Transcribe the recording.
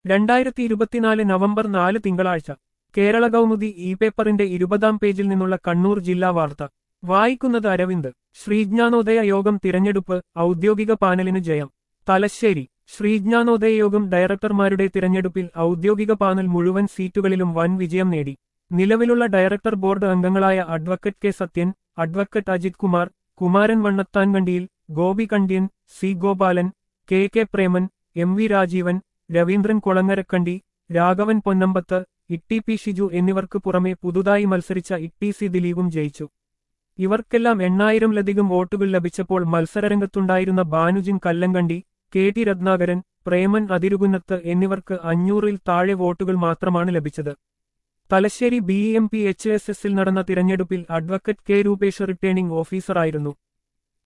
രണ്ടായിരത്തി ഇരുപത്തിനാല് നവംബർ നാല് തിങ്കളാഴ്ച കേരള കൗമുദി ഇ പേപ്പറിന്റെ ഇരുപതാം പേജിൽ നിന്നുള്ള കണ്ണൂർ ജില്ലാ വാർത്ത വായിക്കുന്നത് അരവിന്ദ് ശ്രീജ്ഞാനോദയ യോഗം തിരഞ്ഞെടുപ്പ് ഔദ്യോഗിക പാനലിന് ജയം തലശ്ശേരി ശ്രീജ്ഞാനോദയ യോഗം ഡയറക്ടർമാരുടെ തിരഞ്ഞെടുപ്പിൽ ഔദ്യോഗിക പാനൽ മുഴുവൻ സീറ്റുകളിലും വൻ വിജയം നേടി നിലവിലുള്ള ഡയറക്ടർ ബോർഡ് അംഗങ്ങളായ advocate K Sathyan advocate Ajith Kumar Kumaran Vannathankandiyil Gopi Kandyan C Gopalan K K Preman M V Rajeevan Raveendran Kolangarakandi Raghavan Ponnambath Itty P Shiju എന്നിവർക്ക് പുറമെ പുതുതായി മത്സരിച്ച ഇട്ടി സി ദിലീപും ജയിച്ചു ഇവർക്കെല്ലാം എണ്ണായിരംലധികം വോട്ടുകൾ ലഭിച്ചപ്പോൾ മത്സരരംഗത്തുണ്ടായിരുന്ന ബാനുജിൻ കല്ലങ്കണ്ടി കെ ടി രത്നാകരൻ പ്രേമൻ അതിരുകുന്നത്ത് എന്നിവർക്ക് അഞ്ഞൂറിൽ താഴെ വോട്ടുകൾ മാത്രമാണ് ലഭിച്ചത് Thalassery B M P H S എസിൽ നടന്ന തിരഞ്ഞെടുപ്പിൽ അഡ്വക്കറ്റ് കെ രൂപേഷ് റിട്ടേണിംഗ് ഓഫീസറായിരുന്നു